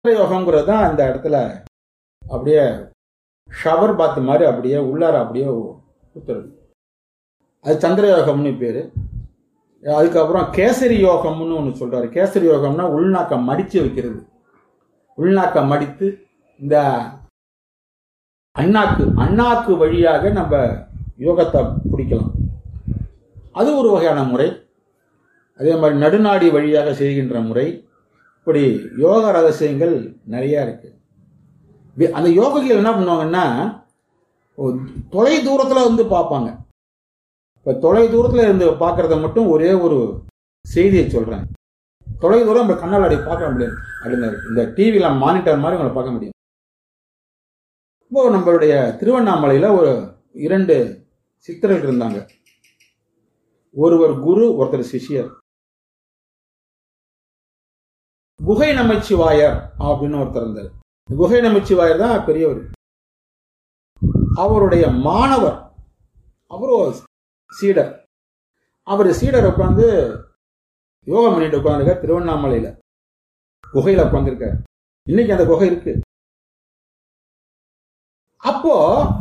யோகங்கிறது தான் அந்த இடத்துல அப்படியே ஷவர் பாத் மாதிரி அப்படியே உள்ளார அப்படியே ஊத்துறது அது சந்திர யோகம்னு பேரு அதுக்கப்புறம் கேசரி யோகம்னு ஒன்று சொல்றாரு கேசரி யோகம்னா உள்நாக்க மடிச்சு வைக்கிறது உள்நாக்க மடித்து இந்த அண்ணாக்கு அண்ணாக்கு வழியாக நம்ம யோகத்தை பிடிக்கலாம் அது ஒரு வகையான முறை அதே மாதிரி நடுநாடி வழியாக செய்கின்ற முறை இப்படி யோக ரகசியங்கள் நிறைய இருக்கு வி- அந்த யோகிகள் என்ன பண்ணுவாங்கன்னா ஒரு தொலை தூரத்துல வந்து பார்ப்பாங்க இப்ப தொலை தூரத்துல இருந்து பார்க்கறத மட்டும் ஒரே ஒரு செய்தியை சொல்றேன் தொலை தூரம் நம்ம கண்ணால் அப்படி பார்க்க முடியாது அப்படின்னு இந்த டிவியில மானிட்டர் மாதிரி உங்களை பார்க்க முடியும் இப்போ நம்மளுடைய திருவண்ணாமலையில ஒரு இரண்டு சித்தர்கள் இருந்தாங்க ஒருவர் குரு ஒருத்தர் சிஷ்யர் குகை நமச்சிவாயர் அப்படின்னு ஒருத்தர் இருந்தார் குகை நமச்சிவாயர் தான் பெரியவர் அவருடைய மாணவர் அவரு சீடர் அவர் சீடர் உட்காந்து யோகம் பண்ணிட்டு உட்காந்துருக்க திருவண்ணாமலையில குகையில உட்காந்துருக்கார் இன்னைக்கு அந்த குகை இருக்கு அப்போ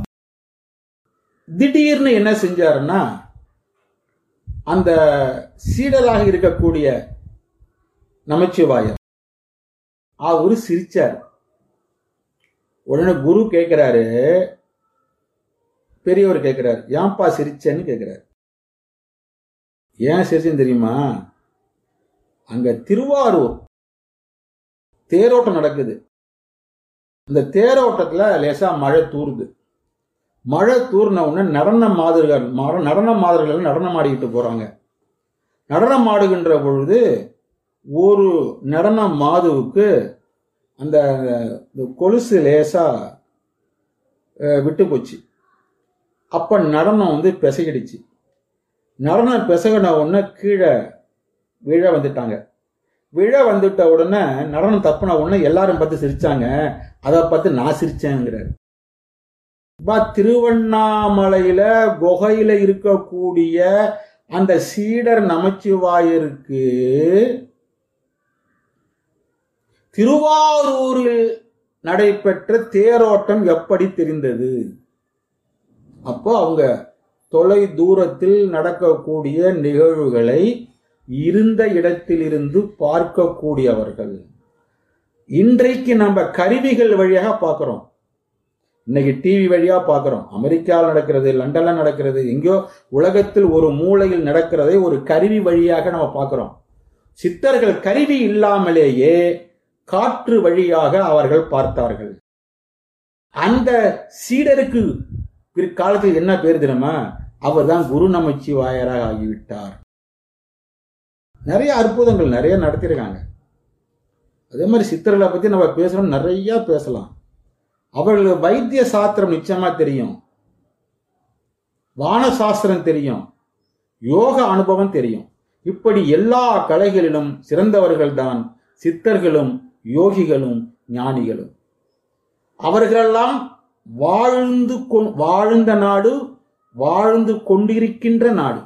திடீர்னு என்ன செஞ்சாருன்னா அந்த சீடராக இருக்கக்கூடிய நமச்சிவாயர் அவரு சிரிச்சார் உடனே குரு கேட்கிறாரு பெரியவர் கேட்கிறாரு ஏன்பா சிரிச்சேன்னு கேட்கிறாரு ஏன் சிரிச்சேன்னு தெரியுமா அங்க திருவாரூர் தேரோட்டம் நடக்குது இந்த தேரோட்டத்துல லேசா மழை தூறுது மழை தூர்ன உடனே நடன மாதர்கள் மர- நடன மாதர்கள் நடனம் ஆடிக்கிட்டு போறாங்க நடனம் ஆடுகின்ற பொழுது ஒரு நடன மாதுவுக்கு அந்த இந்த கொலுசு லேசா அஹ், விட்டு போச்சு அப்ப நடனம் வந்து பிசகிடுச்சு நடனம் பிசகின உடனே கீழே விழ வந்துட்டாங்க விழ வந்துட்ட உடனே நடனம் தப்புன உடனே எல்லாரும் பார்த்து சிரிச்சாங்க அதை பார்த்து நான் சிரிச்சேங்கிறாரு பா திருவண்ணாமலையில குகையில இருக்கக்கூடிய அந்த சீடர் நமச்சிவாயருக்கு திருவாரூரில் நடைபெற்ற தேரோட்டம் எப்படி தெரிந்தது அப்போ அவங்க தொலை தூரத்தில் நடக்கக்கூடிய நிகழ்வுகளை இருந்த இடத்திலிருந்து பார்க்கக்கூடியவர்கள் இன்றைக்கு நம்ம கருவிகள் வழியாக பார்க்கிறோம் இன்னைக்கு டிவி வழியா பார்க்கிறோம் அமெரிக்காவில் நடக்கிறது லண்டன்ல நடக்கிறது எங்கேயோ உலகத்தில் ஒரு மூலையில் நடக்கிறதை ஒரு கருவி வழியாக நம்ம பார்க்கிறோம் சித்தர்கள் கருவி இல்லாமலேயே காற்று வழியாக அவர்கள் பார்த்தார்கள் அந்த சீடருக்கு பிற்காலத்தில் என்ன பேர் தெரியுமா அவர் தான் குரு நமச்சிவாயராக ஆகிவிட்டார் நிறைய அற்புதங்கள் நிறைய நடத்தியிருக்காங்க அதே மாதிரி சித்தர்களை பத்தி நம்ம பேசணும் நிறைய பேசலாம் அவர்களுக்கு வைத்திய சாஸ்திரம் நிச்சயமா தெரியும் வான சாஸ்திரம் தெரியும் யோக அனுபவம் தெரியும் இப்படி எல்லா கலைகளிலும் சிறந்தவர்கள் தான் சித்தர்களும் யோகிகளும் ஞானிகளும் அவர்களெல்லாம் வாழ்ந்து கொ- வாழ்ந்த நாடு வாழ்ந்து கொண்டிருக்கின்ற நாடு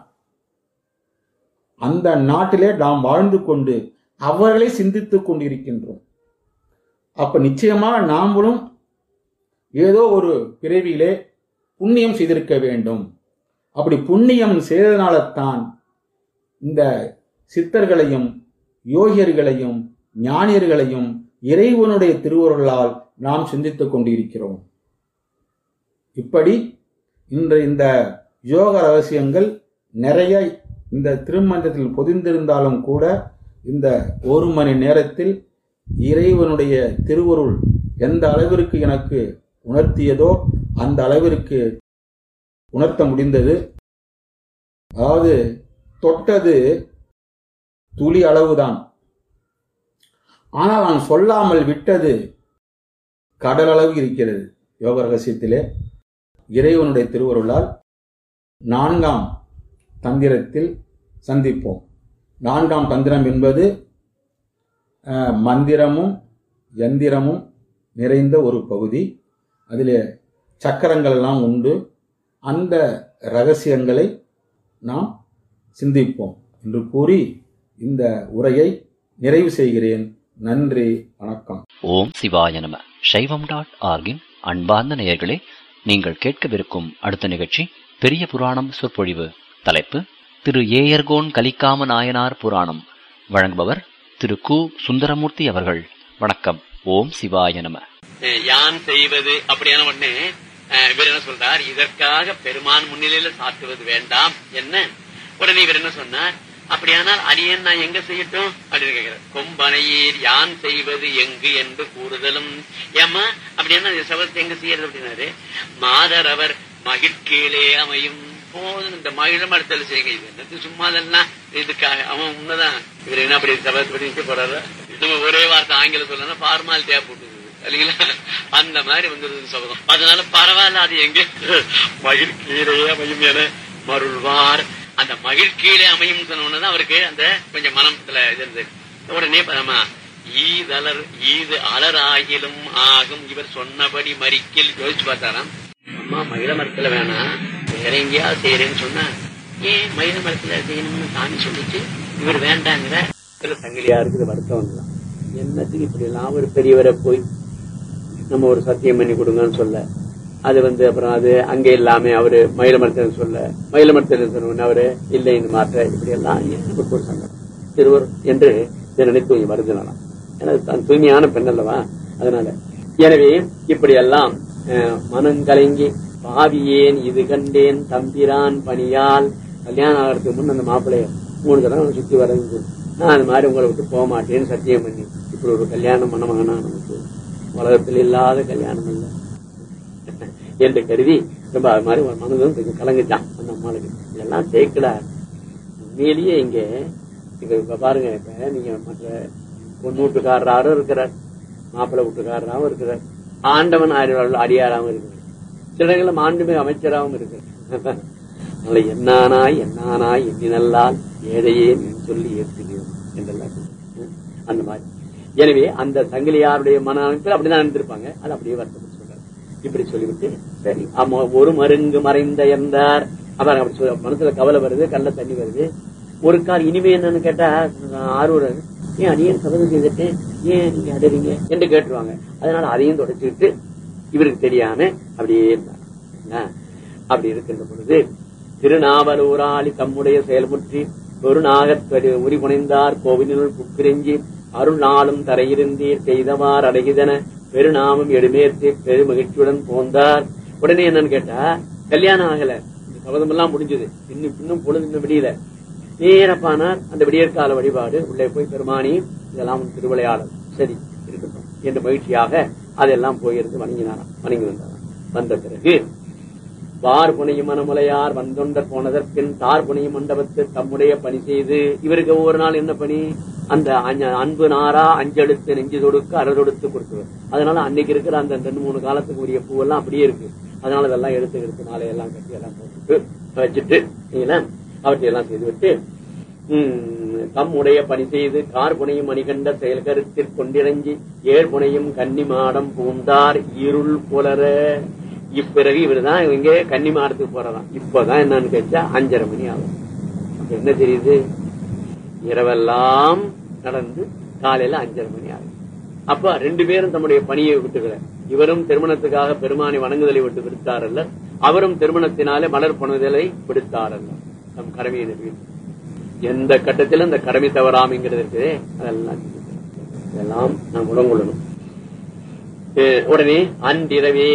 அந்த நாட்டிலே நாம் வாழ்ந்து கொண்டு அவர்களை சிந்தித்துக் கொண்டிருக்கின்றோம் அப்ப நிச்சயமா நாமளும் ஏதோ ஒரு பிறவியிலே புண்ணியம் செய்திருக்க வேண்டும் அப்படி புண்ணியம் செய்ததனால தான் இந்த சித்தர்களையும் யோகியர்களையும் ஞானியர்களையும் இறைவனுடைய திருவருளால் நாம் சிந்தித்துக் கொண்டிருக்கிறோம் இப்படி இன்று இந்த யோக ரகசியங்கள் நிறைய இந்த திருமந்திரத்தில் பொதிந்திருந்தாலும் கூட இந்த ஒரு மணி நேரத்தில் இறைவனுடைய திருவருள் எந்த அளவிற்கு எனக்கு உணர்த்தியதோ அந்த அளவிற்கு உணர்த்த முடிந்தது அதாவது தொட்டது துளி அளவுதான் ஆனால் நான் சொல்லாமல் விட்டது கடல் அளவு இருக்கிறது யோக ரகசியத்திலே இறைவனுடைய திருவருளால் நான்காம் தந்திரத்தில் சந்திப்போம் நான்காம் தந்திரம் என்பது அஹ், மந்திரமும் யந்திரமும் நிறைந்த ஒரு பகுதி அதில் சக்கரங்கள் எல்லாம் உண்டு அந்த ரகசியங்களை நாம் சிந்திப்போம் என்று கூறி இந்த உரையை நிறைவு செய்கிறேன் நன்றி வணக்கம் ஓம் சிவாய நம சைவம் டாட் ஆர்கின் அன்பார்ந்த நேயர்களே நீங்கள் கேட்கவிருக்கும் அடுத்த நிகழ்ச்சி பெரிய புராணம் சொற்பொழிவு தலைப்பு திரு ஏயர்கோன் கலிக்காம நாயனார் புராணம் வழங்குபவர் திரு கு சுந்தரமூர்த்தி அவர்கள் வணக்கம் ஓம் சிவாய நம அஹ் யான் செய்வது அப்படியான உடனே அஹ் இவர் என்ன சொல்றார் இதற்காக பெருமான் முன்னிலையில சாத்துவது வேண்டாம் என்ன உடனே இவர் என்ன சொன்னார் அப்படியானால் அடியன் நான் எங்க செய்யட்டும் அப்படின்னு கேட்கிறார் கொம்பனையீர் யான் செய்வது எங்கு என்று கூறுதலும் ஏமா அப்படின்னா இந்த சபதத்தை எங்க செய்யறது அப்படின்னாரு மாதர் அவர் மகிழ்கீழே அமையும் போதும் இந்த மகிழம் அடுத்தல் செய்யுங்க இது என்னது சும்மா அதெல்லாம் இதுக்காக அவன் உண்மைதான் இவர் என்ன அப்படி சபதத்தை படி நிக்க போறாரு நம்ம ஒரே வார்த்தை ஆங்கிலம் சொல்லணும் ஃபார்மாலிட்டியா போட்டுது இல்லைங்களா அந்த மாதிரி வந்துருது சபதம் அதனால பரவாயில்ல அது எங்க மகிழ் கீழே அமையும் என மருள்வார் அந்த மகிழ் கீழே அமையும் சொன்னோன்னு அவருக்கு அந்த கொஞ்சம் மனத்துல இது இருந்தது உடனே நம்ம ஈதலர் ஈது அலராகிலும் ஆகும் இவர் சொன்னபடி மறிக்கில் யோசிச்சு பார்த்தாராம் அம்மா மகிழ மரத்துல வேணாம் வேற எங்கேயாவது செய்யறேன்னு சொன்னா ஏன் மகிழ மரத்துல செய்யணும்னு சாமி சொல்லிச்சு இவர் வேண்டாங்கிற இதுல சங்கிலியா இருக்குது வருத்தம் வந்துதான் என்னத்துக்கு இப்படி எல்லாம் ஒரு பெரியவரை போய் நம்ம ஒரு சத்தியம் பண்ணி கொடுங்கன்னு சொல்ல அது வந்து அப்புறம் அது அங்கே இல்லாம அவரு மயில மரத்தில் சொல்ல மயில மரத்தில் சொன்ன அவரு இல்லை இந்த மாற்ற இப்படி எல்லாம் நமக்கு ஒரு சங்கடம் திருவர் என்று இதை நினைத்து வருதுனாலாம் ஏன்னா தான் தூய்மையான பெண் அல்லவா அதனால எனவே இப்படி எல்லாம் அஹ், மனங்கலங்கி பாவியேன் இது கண்டேன் தம்பிரான் பணியால் கல்யாணம் ஆகிறதுக்கு முன் அந்த மாப்பிள்ளைய மூணு தடவை சுத்தி வரைஞ்சு நான் அது மாதிரி உங்களை விட்டு போக மாட்டேன்னு சத்தியம் பண்ணி இப்படி ஒரு கல்யாணம் மணமகனா நமக்கு உலகத்தில் இல்லாத கல்யாணம் இல்லை என்று கருதி ரொம்ப அது மாதிரி ஒரு மனதும் கொஞ்சம் கலங்குச்சான் அந்த அம்மாளுக்கு இதெல்லாம் சேர்க்கல உண்மையிலேயே இங்க இங்க இப்ப பாருங்க இப்ப நீங்க மற்ற பொண்ணு வீட்டுக்காரராரும் இருக்கிறார் மாப்பிள்ளை வீட்டுக்காரராகவும் இருக்கிறார் ஆண்டவன் அடி- அடியாராகவும் இருக்கிறார் சில இடங்களில் மாண்புமிகு அமைச்சராகவும் இருக்கிறார் அதனால என்னானாய் என்னானாய் எண்ணினல்லால் ஏழையே நீ சொல்லி ஏற்றுகிறோம் என்றெல்லாம் சொல்றாரு. அந்த மாதிரி எனவே அந்த சங்கிலியாருடைய மன அமைப்பில் அப்படிதான் இருந்திருப்பாங்க அது அப்படியே வருத்தப்பட்டு சொல்றாரு இப்படி சொல்லிவிட்டு சரி ஆமா ஒரு மருங்கு மறைந்த என்றார் அப்புறம் அப்படி சொல்ல மனசுல கவலை வருது கல்ல தண்ணி வருது ஒரு கால் இனிமே என்னன்னு கேட்டா ஆரூர் ஏன் அடியேன் சபதம் செய்துட்டு ஏன் நீங்க அடறீங்க என்று கேட்டுருவாங்க அதனால அதையும் தொடச்சுக்கிட்டு இவருக்கு தெரியாம அப்படியே இருந்தார் என்ன? அப்படி இருக்கின்ற பொழுது திருநாவலூராளி தம்முடைய செயல்முற்றி ஒரு நாகத் உரி புனைந்தார் கோவிலினுள் புக்கிரெஞ்சி அருள் நாளும் தரையிருந்தீர் செய்தவார் அடகிதன பெருநாமம் எடுமேற்று பெருமகிழ்ச்சியுடன் போந்தார் உடனே என்னன்னு கேட்டா கல்யாணம் ஆகல இந்த சபதம் எல்லாம் முடிஞ்சது இன்னும் இன்னும் பொழுது இன்னும் விடியல நேரப்பானார் அந்த விடியற்கால வழிபாடு உள்ளே போய் பெருமானி இதெல்லாம் உன் திருவிளையாடல் சரி இருக்கட்டும் என்று மகிழ்ச்சியாக அதெல்லாம் போயிருந்து வணங்கினாராம் வணங்கி வந்தாராம் வந்த பிறகு வார் புனையும் மனமுலையார் வந்தொண்டர் போனதற்பின் தார் புனையும் மண்டபத்து தம்முடைய பணி செய்து இவருக்கு ஒவ்வொரு நாள் என்ன பணி அந்த அஞ்ச- அன்பு நாரா அஞ்செடுத்து நெஞ்சு தொடுக்க அறதொடுத்து கொடுத்துவர் அதனால அன்னைக்கு இருக்கிற அந்த ரெண்டு மூணு காலத்துக்கு உரிய பூவெல்லாம் அப்படியே இருக்கு அதனால அதெல்லாம் எடுத்து எடுத்து நாளை எல்லாம் கட்டி எல்லாம் போட்டுட்டு வச்சுட்டு சரிங்களா? அவற்றை எல்லாம் செய்துவிட்டு உம், தம்முடைய பணி செய்து கார் புனையும் மணிகண்ட செயல் கருத்தில் கொண்டிறங்கி ஏர் புனையும் கன்னி மாடம் பூந்தார் இருள் புலர இப்பிறகு இவருதான் இவங்க கன்னி மாடத்துக்கு போறதாம் இப்பதான் என்னன்னு கேட்டா அஞ்சரை மணி ஆகும் அப்ப என்ன தெரியுது இரவெல்லாம் நடந்து காலையில அஞ்சரை மணி ஆகும் அப்ப ரெண்டு பேரும் தம்முடைய பணியை விட்டுக்கல இவரும் திருமணத்துக்காக பெருமானை வணங்குதலை விட்டு விடுத்தாரல்ல அவரும் திருமணத்தினாலே மலர் புனதலை விடுத்தாரல்ல நம் கடமையை நிறைவேற்றி எந்த கட்டத்திலும் இந்த கடமை தவறாமைங்கிறது இருக்குது அதெல்லாம் இதெல்லாம் நாம் உடங்கொள்ளணும் அஹ் உடனே அன்றிரவே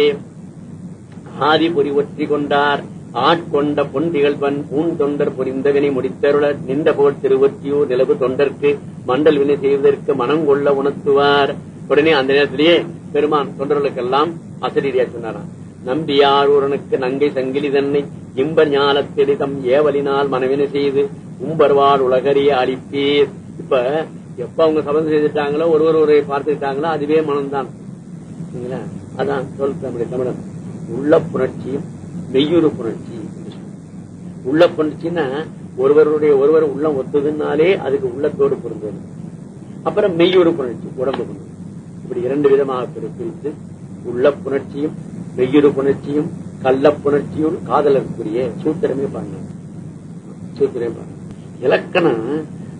ஆதி பொறி ஒற்றி கொண்டார் ஆட்கொண்ட பொன் திகழ்வன் பூன் தொண்டர் புரிந்தவினை முடித்தருள நின்ற போல் திருவொற்றியூர் நிலவு தொண்டர்க்கு மண்டல் வினை செய்வதற்கு மனம் கொள்ள உணர்த்துவார் உடனே அந்த நேரத்திலேயே பெருமான் தொண்டர்களுக்கெல்லாம் அசரீரியா சொன்னாராம் நம்பியாரூரனுக்கு நங்கை சங்கிலி தன்னை இம்ப ஞானத்தெளி தம் ஏவலினால் மனவினை செய்து உம்பர்வாள் உலகறிய அளிப்பீர் இப்ப எப்ப அவங்க சபதம் செய்துட்டாங்களோ ஒருவர் ஒருவரை பார்த்துக்கிட்டாங்களோ அதுவே மனம்தான் சரிங்களா? அதான் சொல் நம்முடைய தமிழன் உள்ள புணர்ச்சியும் மெய்யுறு புணர்ச்சி என்று சொல்லுவோம். உள்ள புணர்ச்சின்னா ஒருவருடைய ஒருவர் உள்ளம் ஒத்துதுனாலே அதுக்கு உள்ளத்தோடு பொருந்தது அப்புறம் மெய்யுறு புணர்ச்சி உடம்பு புணர்ச்சி இப்படி இரண்டு விதமாக பிரி- பிரித்து உள்ள புணர்ச்சியும் மெய்யுறு புணர்ச்சியும் கள்ள புணர்ச்சியும் காதலருக்குரிய சூத்திரமே பண்ணணும் சூத்திரமே பண்ணணும் இலக்கணம்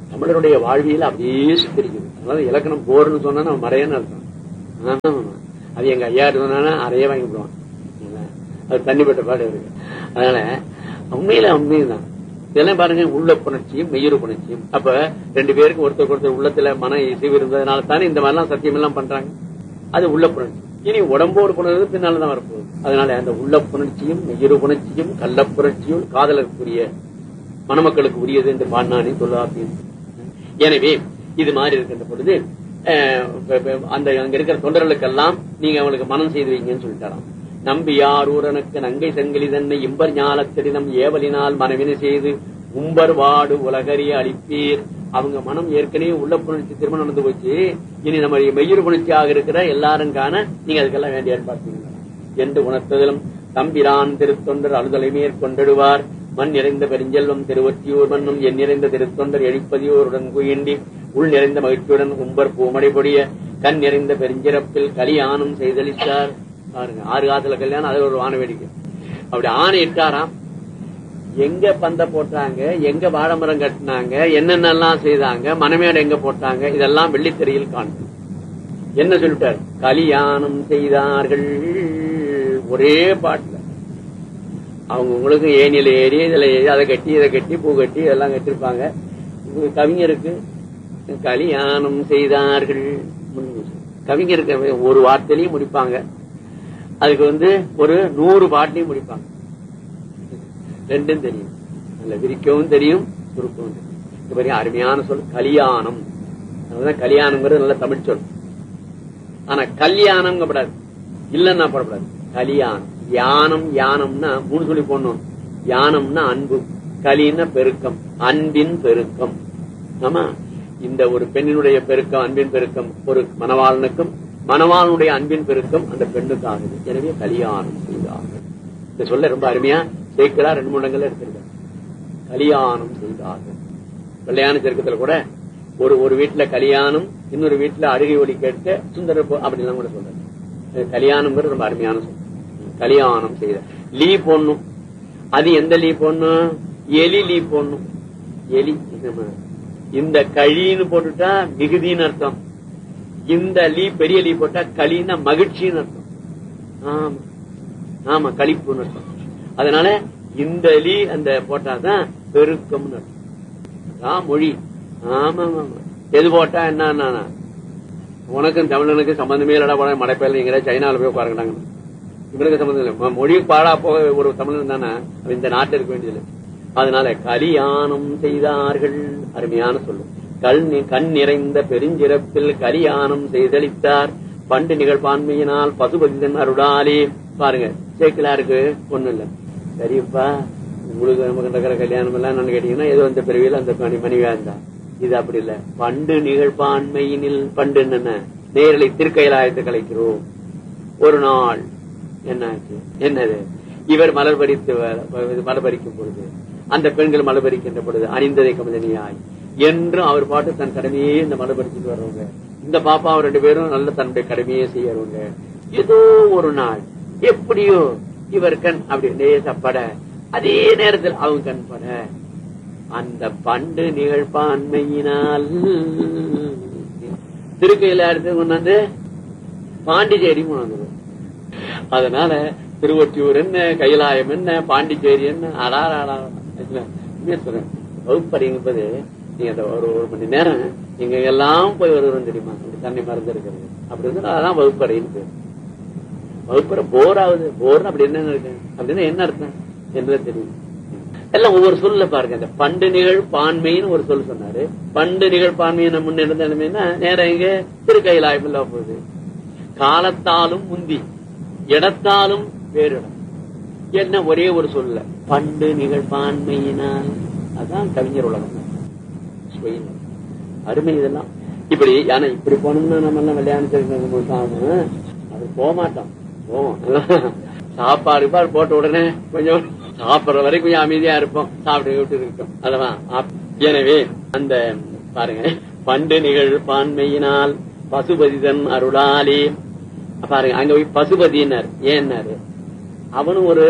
தமிழருடைய வாழ்வியல் அப்படியே சித்தரிக்குது அதனால இலக்கணம் போர்னு சொன்னா நம்ம மறையன்னு அர்த்தம் ஆமா. அது எங்க ஐயா சொன்னா அறைய வாங்கி விடுவான் இல்ல, அது தண்ணிப்பட்ட பாடு இருக்கு அதனால உண்மையில உண்மைதான் இதெல்லாம் பாருங்க உள்ள புணர்ச்சியும் மெய்யுறு புணர்ச்சியும் அப்ப ரெண்டு பேருக்கு ஒருத்தருக்கு ஒருத்தர் உள்ளத்துல மன இசைவு இருந்ததுனால தானே இந்த மாதிரிலாம் சத்தியம் எல்லாம் பண்றாங்க அது உள்ள புணர்ச்சி இனி உடம்போடு புணர்வு பின்னால்தான் வரப்போகுது அதனால அந்த உள்ள புணர்ச்சியும் மெய்யுறு புணர்ச்சியும் கள்ள புணர்ச்சியும் காதலருக்குரிய மணமக்களுக்கு உரியது என்று பாடினானே தொல்லாப்பியம் எனவே இது மாதிரி இருக்கின்ற பொழுது அஹ், இப்ப- இப்ப அந்த அங்க இருக்கிற தொண்டர்களுக்கெல்லாம் நீங்க அவங்களுக்கு மனம் செய்து வைங்கன்னு சொல்லிட்டாராம் நம்பியார் ஊரனுக்கு நங்கை சங்கிலி தன்னை இம்பர் ஞாலத்திடம் ஏவலினால் மனவினை செய்து உம்பர் வாடு உலகறிய அளிப்பீர் அவங்க மனம் ஏற்கனவே உள்ள புணர்ச்சி திருமணம் நடந்து போச்சு இனி நம்ம மெய்யுறு புணர்ச்சியாக இருக்கிற எல்லாரும் காண நீங்க அதுக்கெல்லாம் வேண்டிய ஏற்பாடு செய்யுங்க என்று உணர்த்ததிலும் தம்பிரான் திருத்தொண்டர் அழுதலை மேற்கொண்டிடுவார் மண் நிறைந்த பெருஞ்செல்வம் திருவொற்றியூர் மண்ணும் என் நிறைந்த திருத்தொண்டர் எழிப்பதியோருடன் குயிண்டி உள் நிறைந்த மகிழ்ச்சியுடன் உம்பர் பூமடை பொடிய கண் நிறைந்த பெருஞ்சிறப்பில் கலியானம் செய்தளித்தார் பாருங்க ஆறு காசுல கல்யாணம் அது ஒரு வான வேடிக்கை அப்படி ஆணை இட்டாராம் எங்க பந்த போட்டாங்க எங்க வாழைமரம் கட்டினாங்க என்னென்னலாம் செய்தாங்க மணமேடு எங்க போட்டாங்க இதெல்லாம் வெள்ளித்திரையில் காணும் என்ன சொல்லிட்டார் கலியாணம் செய்தார்கள் ஒரே பாட்டுல அவங்க உங்களுக்கு ஏனியில ஏறி இதுல ஏறி அதை கட்டி இதை கட்டி பூ கட்டி இதெல்லாம் கட்டிருப்பாங்க இது கவிஞருக்கு கலியாணம் செய்தார்கள் முடிஞ்சுச்சு. கவிஞருக்கு ஒரு வார்த்தையிலையும் முடிப்பாங்க அதுக்கு வந்து ஒரு நூறு பாட்டையும் முடிப்பாங்க ரெண்டும் தெரியும் நல்ல விரிக்கவும் தெரியும் சுருக்கவும் தெரியும் இது மாதிரி அருமையான சொல் கலியாணம் அதுதான் கல்யாணம்ங்கிறது நல்ல தமிழ் சொல் ஆனா கல்யாணம் கூடாது இல்லன்னா போடக்கூடாது கல்யாணம் யானம் யானம்னா மூணு சொல்லி போடணும் யானம்னா அன்பு கலின்னா பெருக்கம் அன்பின் பெருக்கம் ஆமா இந்த ஒரு பெண்ணினுடைய பெருக்கம் அன்பின் பெருக்கம் ஒரு மணவாளனுக்கும் மணவாளனுடைய அன்பின் பெருக்கம் அந்த பெண்ணுக்கு ஆகுது எனவே கல்யாணம் செய்தார்கள் இந்த சொல்ல ரொம்ப அருமையா சேர்க்கிறா ரெண்டு மூணு இடங்கள்ல எடுத்திருக்காங்க கல்யாணம் செய்தார்கள் கல்யாண செருக்கத்துல கூட ஒரு ஒரு வீட்டுல கல்யாணம் இன்னொரு வீட்டுல அழுகை ஒலி கேட்க சுந்தர அப்படிலாம் கூட சொல்றாங்க கல்யாணம்ங்கிறது ரொம்ப அருமையான சொல் கல்யாணம் செய்த லீ போடணும் அது எந்த லீ போடணும் எலி லீ போடணும் எலி நம்ம இந்த கழின்னு போட்டுட்டா மிகுதின்னு அர்த்தம் இந்த லீ பெரிய லீ போட்டா களின்னா மகிழ்ச்சின்னு அர்த்தம் ஆமா ஆமா களிப்புன்னு அர்த்தம் அதனால இந்த லீ அந்த போட்டாதான் பெருக்கம்னு அர்த்தம் அதான் மொழி ஆமா ஆமா எது போட்டா என்ன உனக்கும் தமிழனுக்கு சம்பந்தமே இல்லடா போட மடைப்பயல் எங்க சைனால போய் உட்காருங்கிறாங்க இவனுக்கு சம்பந்தம் இல்லை ம- மொழி பாடா போக ஒரு தமிழன் தானே அவன் இந்த நாட்டில் இருக்க வேண்டியது அதனால கலியாணம் செய்தார்கள் அருமையான சொல்லு கல் நி- கண் நிறைந்த பெருஞ்சிறப்பில் கலியாணம் செய்தளித்தார் பண்டு நிகழ்பான்மையினால் பசுபதிதன் அருளாலே பாருங்க சேக்கிலாருக்கு ஒண்ணும் இல்ல சரிப்பா உங்களுக்கு நமக்கு நடக்கிற கல்யாணம் எல்லாம் என்னன்னு கேட்டீங்கன்னா ஏதோ இந்த பிறவியில் அந்த மணி மனைவியா இருந்தா இது அப்படி இல்ல பண்டு நிகழ்பான்மையினில் பண்டு என்னென்ன நேரலை திருக்கைலாயத்தை கலைக்கிறோம் ஒரு நாள் என்னாச்சு என்னது இவர் மலர் பறித்து வ- இது மலர் பறிக்கும் பொழுது அந்த பெண்கள் மலர் பறிக்கின்ற பொழுது அணிந்ததை கமலனியாய் என்றும் அவர் பாட்டு தன் கடமையே இந்த மலர் பறிச்சுட்டு வர்றவங்க இந்த பாப்பா ரெண்டு பேரும் நல்ல தன்னுடைய கடமையே செய்யறவங்க ஏதோ ஒரு நாள் எப்படியோ இவர் கண் அப்படி லேசப்பட அதே நேரத்தில் அவங்க கண் பட அந்த பண்டு நிகழ்பான்மையினால் திருக்கையில எடுத்து கொண்டாந்து பாண்டிச்சேரி கொண்டாந்து அதனால திருவொற்றியூர் என்ன கைலாயம் என்ன பாண்டிச்சேரி என்ன அடாரா அடாரா. ஆக்சுவலா, உண்மையா சொல்றேன் வகுப்பறைங்கும்போது நீங்க அந்த ஒரு ஒரு மணி நேரம் நீங்க எல்லாம் போய் வருகிறோம் தெரியுமா அப்படி தண்ணி மறந்து இருக்கிறது அப்படி வந்து அதான் வகுப்பறைன்னு பேரு வகுப்பறை போர் ஆகுது போர்னு அப்படி என்ன இருக்கு அப்படின்னா என்ன அர்த்தம் என்றே தெரியும் எல்லாம் ஒவ்வொரு சொல்ல பாருங்க இந்த பண்டு நிகழ் பான்மைன்னு ஒரு சொல் சொன்னாரு பண்டு நிகழ் பான்மையை முன்னிருந்த நிலைமைன்னா நேரம் இங்க திருக்கையிலாயம் இல்ல போகுது காலத்தாலும் முந்தி இடத்தாலும் வேறு இடம் என்ன ஒரே ஒரு சொல்ல பண்டு நிகழ்பான்மையினால் அதான் கவிஞர் உலகம் சுவையின் அருமை இதெல்லாம் இப்படி ஆனா இப்படி போனோம்னா நம்ம எல்லாம் விளையாண்டு அது போக மாட்டோம் போவோம் சாப்பாடு பாடு போட்ட உடனே கொஞ்சம் சாப்பிடுற வரைக்கும் கொஞ்சம் அமைதியா இருப்போம் சாப்பிட்டு விட்டு இருக்கோம் அதெல்லாம் ஆப்- எனவே அந்த பாருங்க பண்டு நிகழ் பான்மையினால் பசுபதிதன் அருளாலே பாருங்க அங்க போய் பசுபதினார் ஏன்னாரு அவனும் ஒரு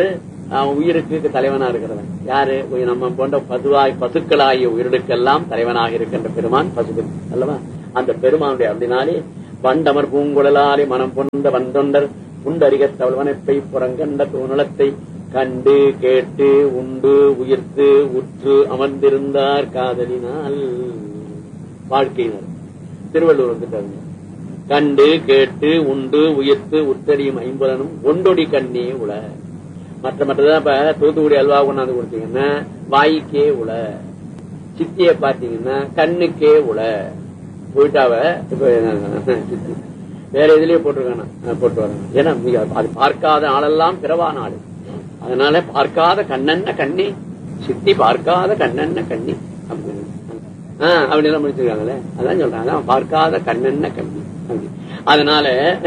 அவன் உயிருக்கு தலைவனா இருக்கிறவன் யாரு உய் நம்ம போன்ற பதுவாய் பசுக்களாகிய உயிர்களுக்கெல்லாம் தலைவனாக இருக்கின்ற பெருமான் பசுக்கள் அல்லவா அந்த பெருமானுடைய அப்படினாலே வண்டமர் பூங்குழலாலே மனம் பொந்த வந்தொண்டர் உண்டறிகத் தவழ்வனப்பை புறங்கண்ட தூணலத்தை கண்டு கேட்டு உண்டு உயிர்த்து உற்று அமர்ந்திருந்தார் காதலினால் வாழ்க்கையினர் திருவள்ளுவர் வந்துட்டாருங்க கண்டு கேட்டு உண்டு உயிர்த்து உத்தரியும் ஐம்பதனும் ஒண்டொடி கண்ணே உல மற்ற மற்றதான் இப்ப தூத்துக்குடி அல்வா கொண்டாந்து கொடுத்தீங்கன்னா வாய்க்கே உல சித்திய பாத்தீங்கன்னா கண்ணுக்கே உல போயிட்டாவ இப்ப சித்தி. வேற எதுலயே போட்டிருக்கானா போட்டு வரணும் ஏன்னா மிக- அது பார்க்காத ஆளெல்லாம் பிறவா நாடு அதனால பார்க்காத கண்ணன்ன கண்ணி சித்தி பார்க்காத கண்ணன்ன கண்ணி அப்படின்னு ஆஹ் அப்படி எல்லாம் முடிச்சிருக்காங்களே அதான் சொல்றாங்க அதான் பார்க்காத கண்ணன்ன கண்ணி அப்படி அதனால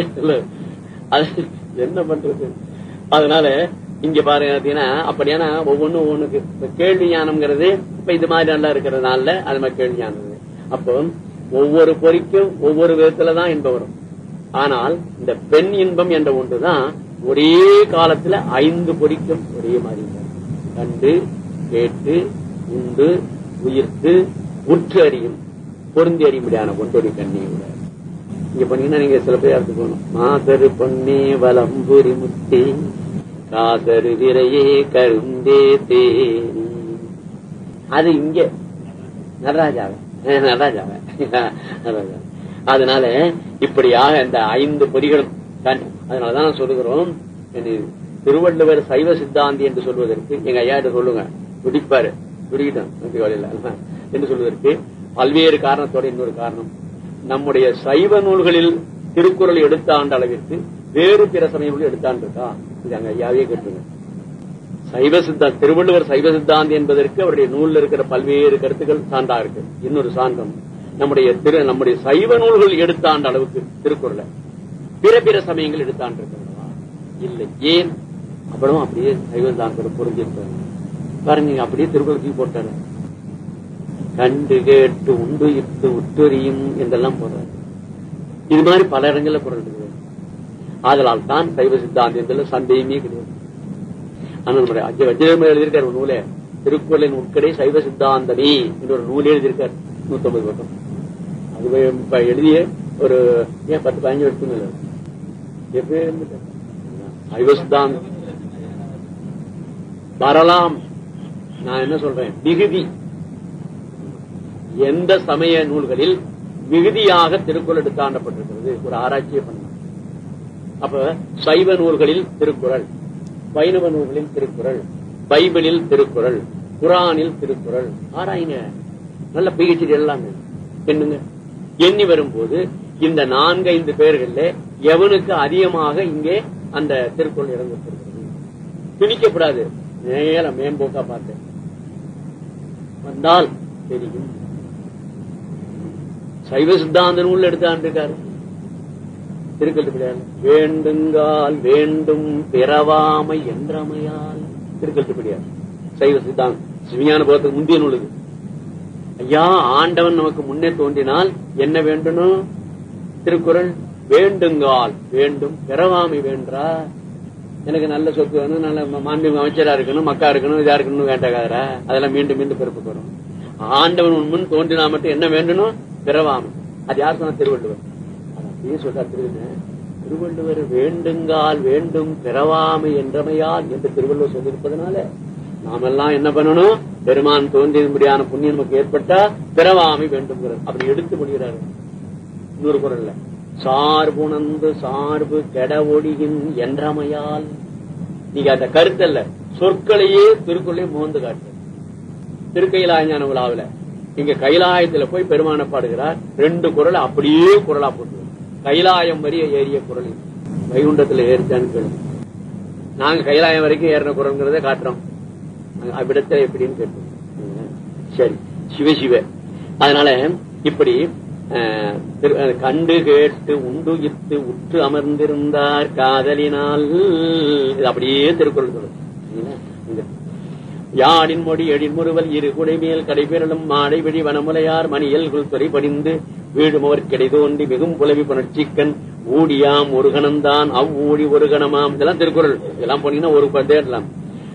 அது என்ன பண்றது அதனால இங்க பாருங்க அப்படின்னா அப்படியான ஒவ்வொன்றும் ஒவ்வொன்றுக்கு இப்ப கேள்வி ஞானம்ங்கிறது இப்ப இது மாதிரி நல்லா இருக்கிறதுனால அது மாதிரி கேள்வி ஞானம் அப்போ ஒவ்வொரு பொறிக்கும் ஒவ்வொரு விதத்துலதான் இன்பம் வரும் ஆனால் இந்த பெண் இன்பம் என்ற ஒன்றுதான் ஒரே காலத்துல ஐந்து பொறிக்கும் ஒரே மாதிரி இருக்கும். கண்டு கேட்டு உண்டு உயிர்த்து உற்று அறியும் பொருந்தி அறியும்படியான ஒன்றொரு கண்ணி கூட இங்க பண்ணீங்கன்னா நீங்க சில பேர் எடுத்துக்கணும் மாசரு பொன்னே வலம்புரி முத்தே காசரு விரையே கருந்தே தேனி அது இங்க நடராஜாவை அஹ் நடராஜாவை நடராஜா. அதனால இப்படியாக இந்த ஐந்து பொறிகளும் கண்- அதனாலதான் நான் சொல்லுகிறோம் என்ன, திருவள்ளுவர் சைவ சித்தாந்தி என்று சொல்வதற்கு எங்க ஐயா கிட்ட சொல்லுங்க துடிப்பாரு துடிக்கிட்டோம் வழியில என்று சொல்வதற்கு பல்வேறு காரணத்தோட இன்னொரு காரணம் நம்முடைய சைவ நூல்களில் திருக்குறள் எடுத்தாண்ட அளவிற்கு வேறு பிற சமயங்களும் எடுத்தாண்டு இருக்கா இது அங்க ஐயாவே கேட்டுங்க சைவ சித்தாந்த திருவள்ளுவர் சைவ சித்தாந்தி என்பதற்கு அவருடைய நூல்ல இருக்கிற பல்வேறு கருத்துக்கள் சான்றா இருக்கு இன்னொரு சான்றம் நம்முடைய திரு நம்முடைய சைவ நூல்கள் எடுத்தாண்ட அளவுக்கு திருக்குறளை பிற பிற சமயங்கள் எடுத்தாண்டு இருக்கிறதா இல்லை ஏன் அப்புறம் அப்படியே சைவ சித்தாந்தோட புரிஞ்சிருக்காங்க பாருங்க நீங்க அப்படியே திருக்குறள் தூக்கி போட்டாரு கண்டு கேட்டு உண்டு இட்டு உற்றறியும் என்றெல்லாம் போடுறாரு இது மாதிரி பல இடங்கள்ல குரல் இருக்குது ஆதலால் தான் சைவ சித்தாந்தத்தில் சந்தேகமே கிடையாது ஆனா நம்முடைய அஜய் வஜ்ரமே எழுதியிருக்காரு ஒரு நூலே திருக்குறளின் உட்கடை சைவ சித்தாந்தமே என்று ஒரு நூலே எழுதியிருக்காரு நூத்தம்பது பக்கம் அது இப்ப எழுதிய ஒரு ஏன் பத்து பதினஞ்சு வருஷம் இல்லை எப்பவே இருந்துட்டார். சைவ சித்தாந்தம் வரலாம் நான் என்ன சொல்றேன் மிகுதி எந்த சமய நூல்களில் மிகுதியாக திருக்குறள் எடுத்தாண்டப்பட்டிருக்கிறது ஒரு ஆராய்ச்சியை பண்ண அப்ப சைவ நூல்களில் திருக்குறள் வைணவ நூல்களில் திருக்குறள் பைபிளில் திருக்குறள் குரானில் திருக்குறள் ஆராயுங்க நல்ல பிஹெச்டி எல்லாமே என்னங்க எண்ணி வரும்போது இந்த நான்கு ஐந்து பேர்கள்ல எவனுக்கு அதிகமாக இங்கே அந்த திருக்குறள் இடம்பெற்றிருக்கிறது திணிக்கப்படாது நேர மேம்போக்கா பார்த்தேன் வந்தால் தெரியும் சைவ சித்தாந்த நூல் எடுத்தாண்டிருக்காரு திருக்கல்ட்டுப்படியால் வேண்டுங்கால் வேண்டும் பிறவாமை என்றமையால் திருக்கல்ட்டுப்படியார் சைவ சித்தாந்தம் சிவியான போகத்துக்கு முந்தைய நூல் இது ஐயா ஆண்டவன் நமக்கு முன்னே தோன்றினால் என்ன வேண்டணும் திருக்குறள் வேண்டுங்கால் வேண்டும் பிறவாமை வேண்டா எனக்கு நல்ல சொத்து வேணும் நல்ல மாண்புமிகு அமைச்சரா இருக்கணும் மக்கா இருக்கணும் இதா இருக்கணும் வேண்டாகாதரா அதெல்லாம் மீண்டும் மீண்டும் பிறப்புக்கு வரும் ஆண்டவன் உன் முன் தோன்றினா மட்டும் என்ன வேண்டணும் பிறவாமை அது யார் சொன்ன திருவள்ளுவர் அது அப்படியே சொல்றார் திருவள்ளுவர் திருவள்ளுவர் வேண்டுங்கால் வேண்டும் பிறவாமை என்றமையால் என்று திருவள்ளுவர் சொல்லியிருப்பதனால நாமெல்லாம் என்ன பண்ணணும் பெருமான் தோன்றியபடியான புண்ணியம் நமக்கு ஏற்பட்டா பிறவாமை வேண்டும் அப்படி எடுத்து முடிகிறாரு இன்னொரு குரல்ல சார்புணர்ந்து சார்பு கெட ஒடியின் என்றமையால் நீங்க அந்த கருத்தல்ல சொற்களையே திருக்குள்ளே முகந்து காட்டு திருக்கையிலாய ஞான விழாவில் இங்க கைலாயத்துல போய் பெருமான பாடுகிறார் ரெண்டு குரல் அப்படியே குரலா போட்டு கைலாயம் வரிய ஏறிய குரல் இது. வைகுண்டத்துல ஏறிச்சான்னு கேளு நாங்க கைலாயம் வரைக்கும் ஏறின குரல்ங்கிறத காட்டுறோம் அங்க அவ்விடத்துல எப்படின்னு கேட்டோம் சரி சிவ சிவ அதனால இப்படி அஹ், திரு- அஹ், கண்டு கேட்டு உண்டுயிர்த்து உற்று அமர்ந்திருந்தார் காதலினால் இது அப்படியே திருக்குறள் சொல்லுது சரிங்களா? இங்க. யாழின் மொழி எழில் முறுவல் இரு குடைமேல் கடைபெறலும் மாடை விழி வனமுலையார் மணியல் துறை படிந்து வீடுமவர் கிடை தோண்டி மிகும் புலவி புணர்ச்சிக்கண் ஊடியாம் ஒரு கணம்தான் அவ்வூடி ஒரு கணமாம் இதெல்லாம் திருக்குறள் இதெல்லாம் போனீங்கன்னா ஒரு பதேடலாம்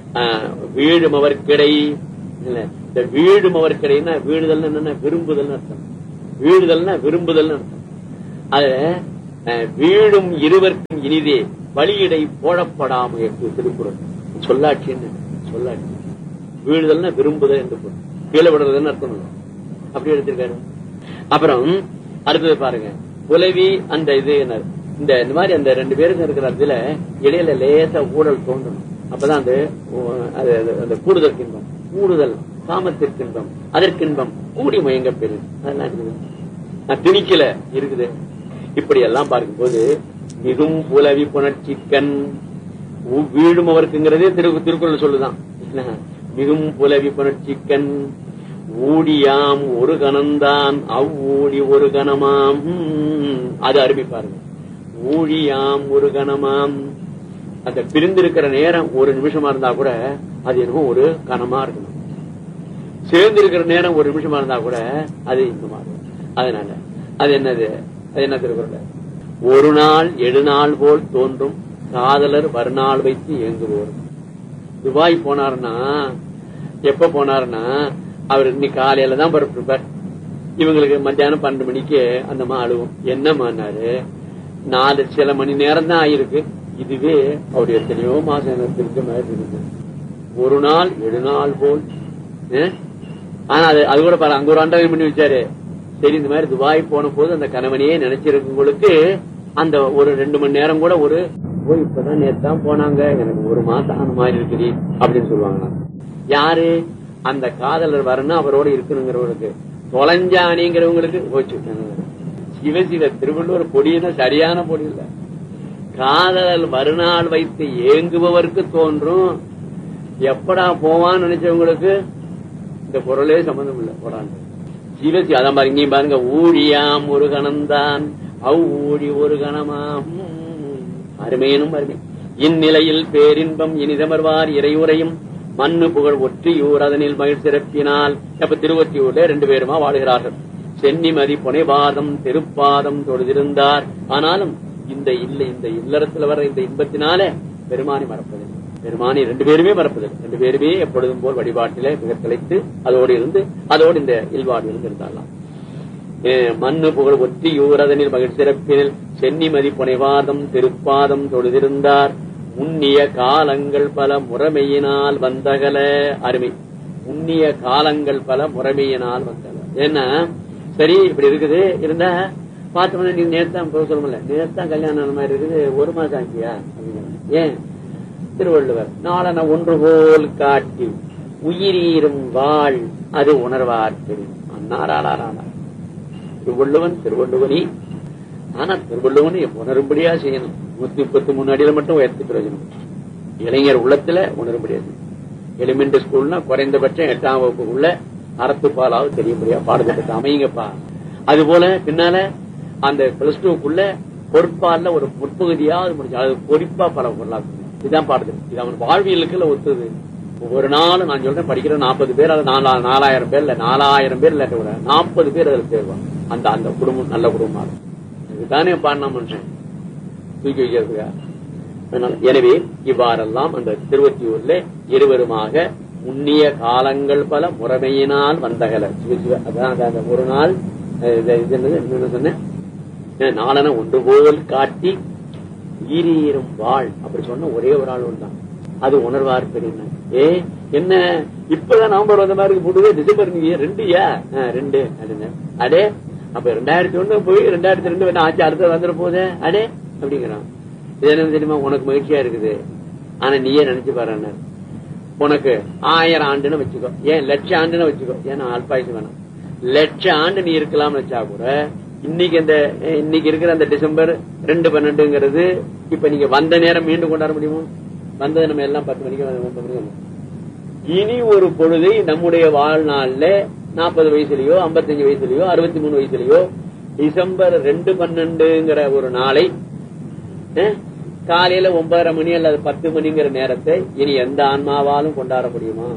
ஆஹ், வீழும் அவர் கிடை இல்ல இந்த வீழும் அவர் கிடைன்னா வீடுதல் என்னன்னா விரும்புதல் அர்த்தம் வீடுதல்னா விரும்புதல் அர்த்தம் அது அஹ், வீழும் இருவர்க்கும் இனிதே வழியிடை போடப்படாம இருக்கு திருக்குறள் சொல்லாட்சின்னு சொல்லாட்சி வீழுதல்னா விரும்புதல் என்று பொருள் கீழே விடுறதுன்னு அர்த்தம் இல்லை. அப்படி எடுத்திருக்காரு அப்புறம் அடுத்தது பாருங்க புலவி அந்த இது என்ன இந்த இந்த மாதிரி அந்த ரெண்டு பேருக்கு இருக்கிற இடத்துல இடையில லேசா ஊழல் தோன்றணும் அப்பதான் அந்த ஓ- அது அது- அந்த கூடுதல் இன்பம் கூடுதல் காமத்திற்கின்பம் அதற்கின்பம் கூடி மயங்க பெரு அதெல்லாம் இருக்குது நான் திணிக்கல இருக்குது இப்படி எல்லாம் பார்க்கும்போது மிகும் புலவி புணர்ச்சிக்கண் ஊ- வீழும் அவருக்குங்கிறதே திரு திருக்குறள் சொல்லுதான் என்ன? மிகும் புலவி புணர்ச்சிக்கண் ஊடியாம் ஒரு கணம்தான் அவ்வூடி ஒரு கணமாம் ஹம், அது அருமைப்பாருங்க ஊழியாம் ஒரு கணமாம் அந்த பிரிந்திருக்கிற நேரம் ஒரு நிமிஷமா இருந்தா கூட அது என்னமோ ஒரு கணமா இருக்கணும் சேர்ந்து இருக்கிற நேரம் ஒரு நிமிஷமா இருந்தா கூட அது இன்பமா இருக்கும் அதனால அது என்னது அது என்ன திருக்குறள் ஒரு நாள் எழு நாள் போல் தோன்றும் காதலர் வருநாள் வைத்து இயங்குவோர் துபாய் போனாருன்னா எப்ப போனாருன்னா அவர் இன்னைக்கு காலையில தான் புறப்பட்டிருப்பார் இவங்களுக்கு மத்தியானம் பன்னெண்டு மணிக்கு அந்த அம்மா அழுவும் என்னம்மான்னாரு நாலு சில மணி நேரம் தான் ஆயிருக்கு இதுவே அவர் எத்தனையோ மாசம் எனக்கு தெரிஞ்ச மாதிரி இருக்கு ஒரு நாள் ஏழு நாள் போல் ஏ? ஆனா அது அது கூட பாரு அங்க ஒரு அண்டகம் பண்ணி வச்சாரு சரி இந்த மாதிரி துபாய் போன போது அந்த கணவனையே நினைச்சிருக்கவங்களுக்கு அந்த ஒரு ரெண்டு மணி நேரம் கூட ஒரு போய் இப்பதான் நேத்து தான் போனாங்க எனக்கு ஒரு மாசம் ஆன மாதிரி இருக்குது அப்படின்னு சொல்லுவாங்க யாரு அந்த காதலர் வரணும் அவரோட இருக்கணுங்கிறவங்களுக்கு தொலைஞ்சானிங்கிறவங்களுக்கு போச்சு சிவசிவ திருவள்ளுவர் பொடினா சரியான பொடி இல்ல காதலர் மறுநாள் வைத்து ஏங்குபவருக்கு தோன்றும் எப்படா போவான்னு நினைச்சவங்களுக்கு இந்த குரலே சம்பந்தம் இல்ல போறாங்க சிவசி அதான் பாருங்க இங்கேயும் பாருங்க ஊழியாம் ஒரு கணம்தான் அவ் ஊழி ஒரு கணமாம் அருமையனும் அருமை இந்நிலையில் பேரின்பம் இனிதமர்வார் இறையுறையும் மண்ணு புகழ் ஒற்றியூர் அதனில் மகிழ் சிறப்பினால் அப்ப திருவொற்றியூர்ல ரெண்டு பேருமா வாழுகிறார்கள் சென்னிமதி புனைவாதம் திருப்பாதம் தொழுதிருந்தார் ஆனாலும் இந்த இல்ல இந்த இல்லறத்துல வர இந்த இன்பத்தினால பெருமானை மறப்பதில்லை பெருமானை ரெண்டு பேருமே மறப்பதில்லை ரெண்டு பேருமே எப்பொழுதும் போல் வழிபாட்டிலே மிக திளைத்து அதோடு இருந்து அதோடு இந்த இல்வாடு இருந்து இருந்தாலாம் அஹ் மண்ணு புகழ் ஒற்றி யூரதனில் மகிழ் சிறப்பினில் சென்னிமதி புனைவாதம் திருப்பாதம் தொழுதிருந்தார் முன்னிய காலங்கள் பல முறைமையினால் வந்தகல அருமை முன்னிய காலங்கள் பல முறைமையினால் வந்தகல ஏன்னா சரி இப்படி இருக்குது இருந்தா பார்த்தோம்னா நீங்க நேர்த்தான் போக சொல்லுமில்ல நேர்த்தான் கல்யாணம் ஆன மாதிரி இருக்குது ஒரு மாசம் ஆச்சியா அப்படிங்கிறாங்க ஏன் திருவள்ளுவர் நாளன ஒன்று போல் காட்டி உயிரீரும் வாழ் அது உணர்வார் தெரியும் அன்னாராளாரா திருவள்ளுவன் திருவள்ளுவனி ஆனா திருவள்ளுவனை உணரும்படியா செய்யணும் நூத்தி முப்பத்தி மூணு அடியில மட்டும் உயர்த்தி பிரயோஜனம் இளைஞர் உள்ளத்துல உணரும்படியா செய்யணும் எலிமெண்டரி ஸ்கூல்னா குறைந்தபட்சம் எட்டாம் வகுப்புக்குள்ள அறத்து பாலாவது தெரியும்படியா பாடத்திட்டத்தை அமையுங்கப்பா அது போல பின்னால அந்த பிளஸ் டூக்குள்ள பொறுப்பால ஒரு முற்பகுதியாவது முடிஞ்சு அது பொறிப்பா பல பொருளாக்கும் இதுதான் பாடத்திட்டம் இது அவன் வாழ்வியலுக்குள்ள ஒத்துது ஒரு நாள் நான் சொல்றேன் படிக்கிற நாற்பது பேர் அது நாலா- நாலாயிரம் பேர் இல்ல நாலாயிரம் பேர் இல்லாட்ட கூட நாற்பது பேர் அதுல சேருவாங்க அந்த அந்த குடும்பம் நல்ல குடும்பமா இருக்கும் இதுதானே பாடினா மனுஷன் தூக்கி வைக்கிறதுக்கா அதனால எனவே இவ்வாறெல்லாம் அந்த திருவத்தியூர்ல இருவருமாக உண்ணிய காலங்கள் பல முறைமையினால் வந்தகல சிவ சிவ அதான் அந்த- அந்த ஒரு நாள் அஹ், இது இது என்னது என்ன சொன்னேன் அஹ், நாளன ஒன்று போல் காட்டி ஈரீரும் வாழ் அப்படி சொன்ன ஒரே ஒரு ஆள் தான் அது உணர்வார் பெரிய ஏ என்ன இப்பதான் நவம்பர் வந்த மாதிரி போடுது டிசம்பர் நீங்க ரெண்டுயா அஹ், ரெண்டு அப்படின்னு அடே அப்ப ரெண்டாயிரத்தி ஒண்ணு போய் ரெண்டாயிரத்தி ரெண்டு வேணா ஆச்சு அடுத்த வந்துட போதே அடே அப்படிங்கிறான் இது என்ன தெரியுமா உனக்கு மகிழ்ச்சியா இருக்குது ஆனா நீயே நினைச்சு பாரு உனக்கு ஆயிரம் ஆண்டுன்னு வச்சுக்கோ ஏன் லட்ச ஆண்டுன்னு வச்சுக்கோ ஏன்னா அல்பாயுசு வேணாம் லட்ச ஆண்டு நீ இருக்கலாம்னு வச்சா கூட இன்னைக்கு இந்த இன்னைக்கு இருக்கிற அந்த டிசம்பர் ரெண்டு பன்னெண்டுங்கிறது இப்ப நீங்க வந்த நேரம் மீண்டும் கொண்டாட முடியுமோ வந்தது நம்ம எல்லாம் பத்து மணிக்கு ஒன்பது மணிக்கு வந்தோம். இனி ஒரு பொழுதை நம்முடைய வாழ்நாள்ல நாற்பது வயசுலயோ ஐம்பத்தஞ்சு வயசுலயோ அறுபத்தி மூணு வயசுலயோ டிசம்பர் ரெண்டு பன்னெண்டுங்கிற ஒரு நாளை அஹ், காலையில ஒன்பதரை மணி அல்லது பத்து மணிங்கிற நேரத்தை இனி எந்த ஆன்மாவாலும் கொண்டாட முடியுமா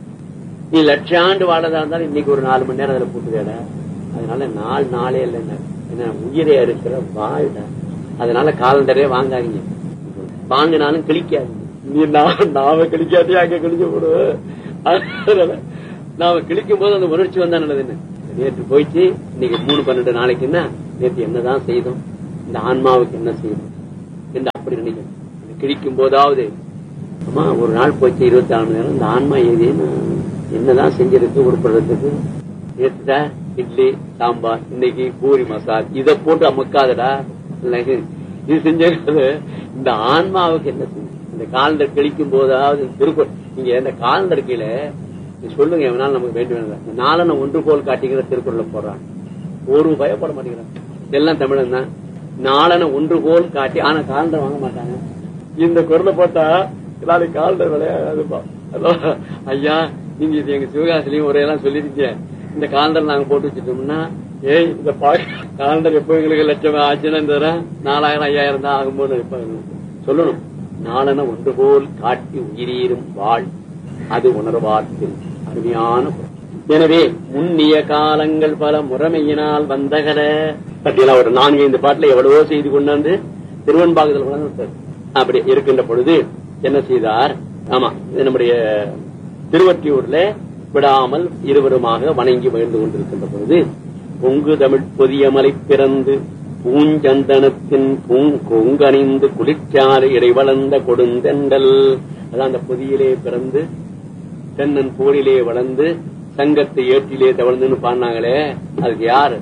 நீ லட்சாண்டு வாழதா இருந்தாலும் இன்னைக்கு ஒரு நாலு மணி நேரம் அதுல போட்டுதேட அதனால நாள் நாளே இல்லைங்க என்ன உயிரே இருக்கிற வாழ்ட அதனால காலண்டரே வாங்காதீங்க வாங்கினாலும் கிளிக்காதீங்க நீ நான் நாம கிழிக்காட்டி அங்க கிழிச்சு போடு அதனால நாம கிழிக்கும் போது அந்த உணர்ச்சி வந்தா நல்லதுன்னு நேற்று போயிட்டு இன்னைக்கு மூணு பன்னெண்டு நாளைக்கு என்ன நேற்று என்னதான் செய்தோம் இந்த ஆன்மாவுக்கு என்ன செய்தோம் என்று அப்படி நினைக்கணும் இது கிழிக்கும் போதாவது அம்மா ஒரு நாள் போச்சு இருபத்தி நாலு மணி நேரம் இந்த ஆன்மா ஏதேன்னு என்னதான் செஞ்சிருக்கு உருப்படுறதுக்கு நேற்றுடா இட்லி சாம்பார் இன்னைக்கு பூரி மசால் இத போட்டு அமுக்காதடா இல்லை, இது செஞ்சது இந்த ஆன்மாவுக்கு என்ன செஞ்சு இந்த காலண்டர் கழிக்கும் போதாவது திருக்குறள் நீங்க இந்த காலண்டர் கீழே நீ சொல்லுங்க எவனாலும் நமக்கு வேண்டும் வேண்டாம் நாளன ஒன்று போல் காட்டிக்கிற திருக்குறளை போடுறான் ஒரு பயப்பட மாட்டேங்கிறான் எல்லாம் தமிழன் தான் நாளன ஒன்று போல் காட்டி ஆனா காலண்டர் வாங்க மாட்டாங்க இந்த குரலை போட்டா நாளைக்கு காலண்டர் விளையாடுப்பா ஹலோ ஐயா நீங்க இது எங்க சிவகாசிலையும் உரையெல்லாம் சொல்லிருக்கீங்க இந்த காலண்டர் நாங்க போட்டு வச்சுட்டோம்னா ஏய் இந்த பா காலண்டர் எப்போ எங்களுக்கு லட்சம் ஆச்சுன்னா இந்த தடவை நாலாயிரம் ஐயாயிரம் தான் ஆகும்போது நினைப்பாங்க. சொல்லணும் நாளன ஒன்று போல் காட்டி உயிரீரும் வாழ் அது உணர்வார்த்தில் அருமையான குரல். எனவே முன்னிய காலங்கள் பல முறைமையினால் வந்தகல பற்றியெல்லாம் ஒரு நான்கு ஐந்து பாட்டுல எவ்வளவோ செய்து கொண்டாந்து திருவன்பாகுதல் கொண்டாந்து விட்டார். அப்படி இருக்கின்ற பொழுது என்ன செய்தார் ஆமா இது நம்முடைய திருவற்றியூர்ல விடாமல் இருவருமாக வணங்கி மகிழ்ந்து கொண்டிருக்கின்ற பொழுது பொங்கு தமிழ் பொதியமலை பிறந்து பூஞ்சந்தனத்தின் பூங் கொங்கணிந்து குளிர்ச்சாறு இடைவளர்ந்த கொடுந்தெண்டல் அதான் அந்த பொதியிலே பிறந்து தென்னன் போரிலே வளர்ந்து சங்கத்தை ஏற்றிலே தவழ்ந்துன்னு பாடினாங்களே அதுக்கு யாரு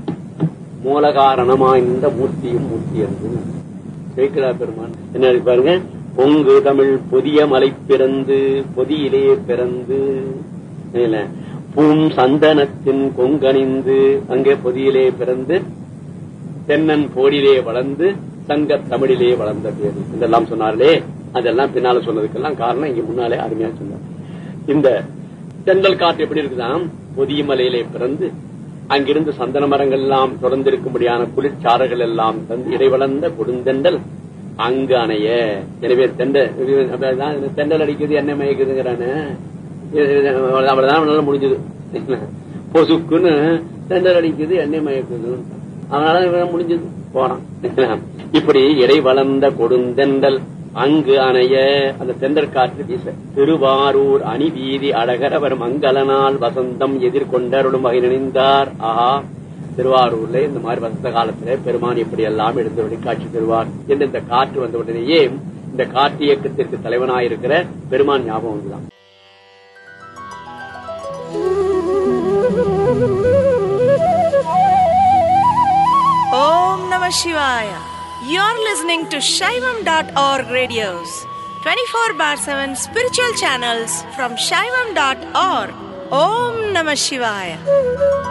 மூலகாரணமா இந்த மூர்த்தியும் மூர்த்தி என்று சேக்கிரா பெருமான் என்ன இருக்கு பாருங்க பொங்கு தமிழ் புதிய மலை பிறந்து பொதியிலே பிறந்து இல்ல, பூம் சந்தனத்தின் கொங்கணிந்து அங்கே பொதியிலே பிறந்து தென்னன் போடிலே வளர்ந்து சங்க தமிழிலே வளர்ந்த பேரு இதெல்லாம் சொன்னார்களே அதெல்லாம் பின்னால சொன்னதுக்கெல்லாம் காரணம் இங்க முன்னாலே அருமையா சொன்னார் இந்த தென்றல் காற்று எப்படி இருக்குதாம் பொதிய மலையிலே பிறந்து அங்கிருந்து சந்தன மரங்கள் எல்லாம் தொடர்ந்து இருக்கும்படியான குளிர்ச்சாறுகள் எல்லாம் தந்து இடைவளர்ந்த கொடுந்தெண்டல் அங்கு அணைய எனவே தெண்ட அதான் தெண்டல் அடிக்குது என்ன மயக்குதுங்கிறானு அவ்வளவுதான் அவனால முடிஞ்சது பொசுக்குன்னு தெண்டல் அடிக்குது எண்ணெய் மயக்குது அதனால இவன் முடிஞ்சது போறான் இப்படி இடை வளர்ந்த கொடுந்தெண்டல் அங்கு அணைய அந்த தெண்டல் காற்று வீச திருவாரூர் அணி வீதி அழகரவர் மங்களனால் வசந்தம் எதிர்கொண்டருளும் வகை நினைந்தார் ஆஹா திருவாரூர்ல இந்த மாதிரி வசந்த காலத்துல பெருமான் எப்படி எல்லாம் எழுந்தபடி காட்சி தருவார் என்று இந்த காற்று வந்த உடனேயே இந்த காற்று இயக்கத்திற்கு தலைவனாயிருக்கிற பெருமான் ஞாபகம் வந்துதான் Om Namah Shivaya. You're listening to Shaivam.org radios, 24 bar 7 spiritual channels from Shaivam.org. Om Namah Shivaya.